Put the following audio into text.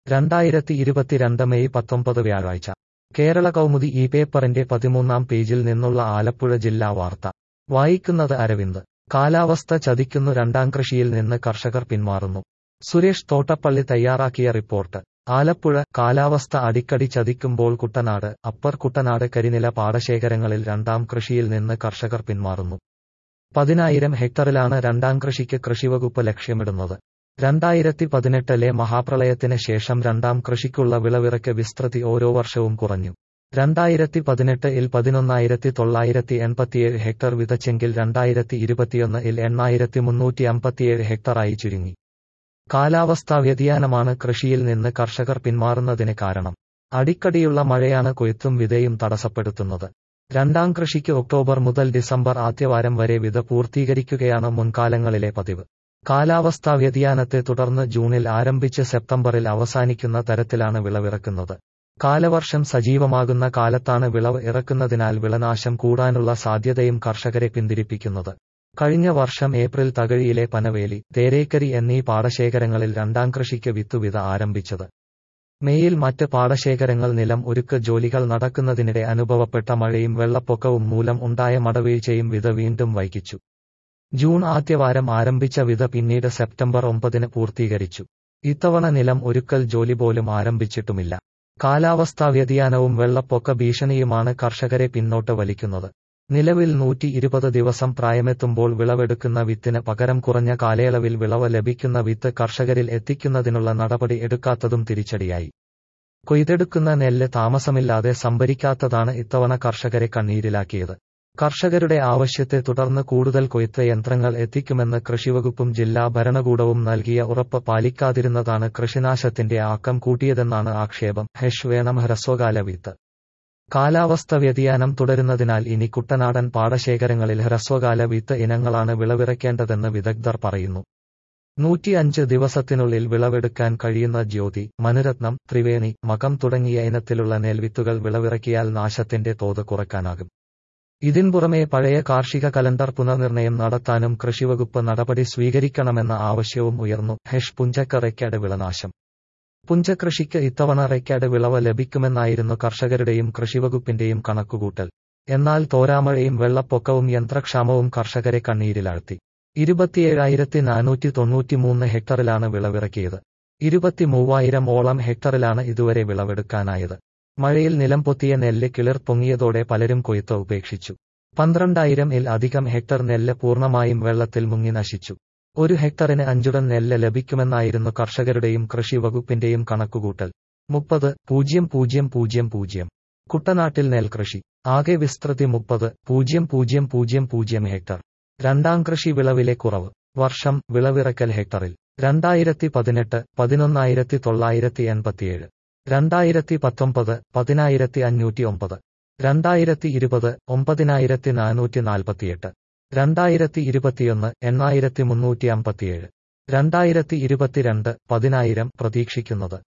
രണ്ടായിരത്തി ഇരുപത്തിരണ്ട് മെയ് പത്തൊമ്പത് വ്യാഴാഴ്ച കേരള കൗമുദി ഈ പേപ്പറിന്റെ പതിമൂന്നാം പേജിൽ നിന്നുള്ള ആലപ്പുഴ ജില്ലാ വാർത്ത വായിക്കുന്നത് അരവിന്ദ് കാലാവസ്ഥ ചതിക്കുന്നു രണ്ടാം കൃഷിയിൽ നിന്ന് കർഷകർ പിന്മാറുന്നു സുരേഷ് തോട്ടപ്പള്ളി തയ്യാറാക്കിയ റിപ്പോർട്ട് ആലപ്പുഴ കാലാവസ്ഥ അടിക്കടി ചതിക്കുമ്പോൾ കുട്ടനാട് അപ്പർ കുട്ടനാട് കരിനില പാടശേഖരങ്ങളിൽ രണ്ടാം കൃഷിയിൽ നിന്ന് കർഷകർ പിന്മാറുന്നു പതിനായിരം ഹെക്ടറിലാണ് രണ്ടാം കൃഷിക്ക് കൃഷിവകുപ്പ് ലക്ഷ്യമിടുന്നത് രണ്ടായിരത്തി പതിനെട്ടിലെ മഹാപ്രളയത്തിന് ശേഷം രണ്ടാം കൃഷിക്കുള്ള വിളവിറക്ക് വിസ്തൃതി ഓരോ വർഷവും കുറഞ്ഞു രണ്ടായിരത്തി പതിനെട്ട് ഇൽ പതിനൊന്നായിരത്തി തൊള്ളായിരത്തി എൺപത്തിയേഴ് ഹെക്ടർ വിതച്ചെങ്കിൽ രണ്ടായിരത്തി ഇരുപത്തിയൊന്ന് ഇൽ എണ്ണായിരത്തി മുന്നൂറ്റി അമ്പത്തിയേഴ് ഹെക്ടറായി ചുരുങ്ങി കാലാവസ്ഥാ വ്യതിയാനമാണ് കൃഷിയിൽ നിന്ന് കർഷകർ പിന്മാറുന്നതിന് കാരണം അടിക്കടിയുള്ള മഴയാണ് കൊയ്ത്തും വിതയും തടസ്സപ്പെടുത്തുന്നത് രണ്ടാം കൃഷിക്ക് ഒക്ടോബർ മുതൽ ഡിസംബർ ആദ്യവാരം വരെ വിത പൂർത്തീകരിക്കുകയാണ് മുൻകാലങ്ങളിലെ പതിവ് കാലാവസ്ഥാ വ്യതിയാനത്തെ തുടർന്ന് ജൂണിൽ ആരംഭിച്ച് സെപ്റ്റംബറിൽ അവസാനിക്കുന്ന തരത്തിലാണ് വിളവിറക്കുന്നത് കാലവർഷം സജീവമാകുന്ന കാലത്താണ് വിളവ് ഇറക്കുന്നതിനാൽ വിളനാശം കൂടാനുള്ള സാധ്യതയും കർഷകരെ പിന്തിരിപ്പിക്കുന്നത് കഴിഞ്ഞ വർഷം ഏപ്രിൽ തകഴിയിലെ പനവേലി തേരേക്കരി എന്നീ പാടശേഖരങ്ങളിൽ രണ്ടാം കൃഷിക്ക് വിത്തുവിത ആരംഭിച്ചത് മെയിൽ മറ്റ് പാടശേഖരങ്ങൾ നിലം ഒരുക്ക് ജോലികൾ നടക്കുന്നതിനിടെ അനുഭവപ്പെട്ട മഴയും വെള്ളപ്പൊക്കവും മൂലം ഉണ്ടായ മടവീഴ്ചയും വിത വീണ്ടും വൈകിച്ചു ജൂൺ ആദ്യവാരം ആരംഭിച്ച വിത പിന്നീട് സെപ്റ്റംബർ ഒമ്പതിന് പൂർത്തീകരിച്ചു ഇത്തവണ നിലം ഒരുക്കൽ ജോലി പോലും ആരംഭിച്ചിട്ടുമില്ല കാലാവസ്ഥാ വ്യതിയാനവും വെള്ളപ്പൊക്ക ഭീഷണിയുമാണ് കർഷകരെ പിന്നോട്ട് വലിക്കുന്നത് നിലവിൽ നൂറ്റി ഇരുപത് ദിവസം പ്രായമെത്തുമ്പോൾ വിളവെടുക്കുന്ന വിത്തിന് പകരം കുറഞ്ഞ കാലയളവിൽ വിളവ് ലഭിക്കുന്ന വിത്ത് കർഷകരിൽ എത്തിക്കുന്നതിനുള്ള നടപടി എടുക്കാത്തതും തിരിച്ചടിയായി കൊയ്തെടുക്കുന്ന നെല്ല് താമസമില്ലാതെ സംഭരിക്കാത്തതാണ് ഇത്തവണ കർഷകരെ കണ്ണീരിലാക്കിയത് കർഷകരുടെ ആവശ്യത്തെ തുടർന്ന് കൂടുതൽ കൊയ്ത്ത് യന്ത്രങ്ങൾ എത്തിക്കുമെന്ന് കൃഷിവകുപ്പും ജില്ലാ ഭരണകൂടവും നൽകിയ ഉറപ്പ് പാലിക്കാതിരുന്നതാണ് കൃഷിനാശത്തിന്റെ ആക്കം കൂട്ടിയതെന്നാണ് ആക്ഷേപം ഹെഷ് വേണം ഹ്രസ്വകാല വിത്ത് കാലാവസ്ഥ വ്യതിയാനം തുടരുന്നതിനാൽ ഇനി കുട്ടനാടൻ പാടശേഖരങ്ങളിൽ ഹ്രസ്വകാല വിത്ത് ഇനങ്ങളാണ് വിളവിറക്കേണ്ടതെന്ന് വിദഗ്ധർ പറയുന്നു നൂറ്റിയഞ്ച് ദിവസത്തിനുള്ളിൽ വിളവെടുക്കാൻ കഴിയുന്ന ജ്യോതി മനുരത്നം ത്രിവേണി മകം തുടങ്ങിയ ഇനത്തിലുള്ള നെൽവിത്തുകൾ വിളവിറക്കിയാൽ നാശത്തിന്റെ തോത് കുറയ്ക്കാനാകും ഇതിൻ പുറമെ പഴയ കാർഷിക കലണ്ടർ പുനർനിർണയം നടത്താനും കൃഷിവകുപ്പ് നടപടി സ്വീകരിക്കണമെന്ന ആവശ്യവും ഉയർന്നു ഹെഷ് പുഞ്ചക്ക റെക്കാർഡ് വിളനാശം പുഞ്ചകൃഷിക്ക് ഇത്തവണ റെക്കാർഡ് വിളവ് ലഭിക്കുമെന്നായിരുന്നു കർഷകരുടെയും കൃഷിവകുപ്പിന്റെയും കണക്കുകൂട്ടൽ എന്നാൽ തോരാമഴയും വെള്ളപ്പൊക്കവും യന്ത്രക്ഷാമവും കർഷകരെ കണ്ണീരിലാഴ്ത്തി ഇരുപത്തിയേഴായിരത്തി നാനൂറ്റി തൊണ്ണൂറ്റിമൂന്ന് ഹെക്ടറിലാണ് വിളവിറക്കിയത് ഇരുപത്തിമൂവായിരം ഓളം ഹെക്ടറിലാണ് ഇതുവരെ വിളവെടുക്കാനായത് മഴയിൽ നിലം പൊത്തിയ നെല്ല് കിളിർ പൊങ്ങിയതോടെ പലരും കൊയ്ത്ത് ഉപേക്ഷിച്ചു പന്ത്രണ്ടായിരം ഇൽ അധികം ഹെക്ടർ നെല്ല് പൂർണ്ണമായും വെള്ളത്തിൽ മുങ്ങി നശിച്ചു ഒരു ഹെക്ടറിന് അഞ്ചുടൻ നെല്ല് ലഭിക്കുമെന്നായിരുന്നു കർഷകരുടെയും കൃഷി വകുപ്പിന്റെയും കണക്കുകൂട്ടൽ മുപ്പത് പൂജ്യം പൂജ്യം പൂജ്യം പൂജ്യം കുട്ടനാട്ടിൽ നെൽകൃഷി ആകെ വിസ്തൃതി മുപ്പത് പൂജ്യം പൂജ്യം പൂജ്യം പൂജ്യം ഹെക്ടർ രണ്ടാം കൃഷി വിളവിലെ കുറവ് വർഷം വിളവിറക്കൽ ഹെക്ടറിൽ രണ്ടായിരത്തി പതിനെട്ട് പതിനൊന്നായിരത്തി തൊള്ളായിരത്തി എൺപത്തിയേഴ് രണ്ടായിരത്തി പത്തൊമ്പത് പതിനായിരത്തി അഞ്ഞൂറ്റി ഒമ്പത് രണ്ടായിരത്തി ഇരുപത് ഒമ്പതിനായിരത്തി നാനൂറ്റി നാൽപ്പത്തിയെട്ട് രണ്ടായിരത്തി ഇരുപത്തിയൊന്ന് എണ്ണായിരത്തി മുന്നൂറ്റി അമ്പത്തിയേഴ് രണ്ടായിരത്തി ഇരുപത്തിരണ്ട് പതിനായിരം പ്രതീക്ഷിക്കുന്നത്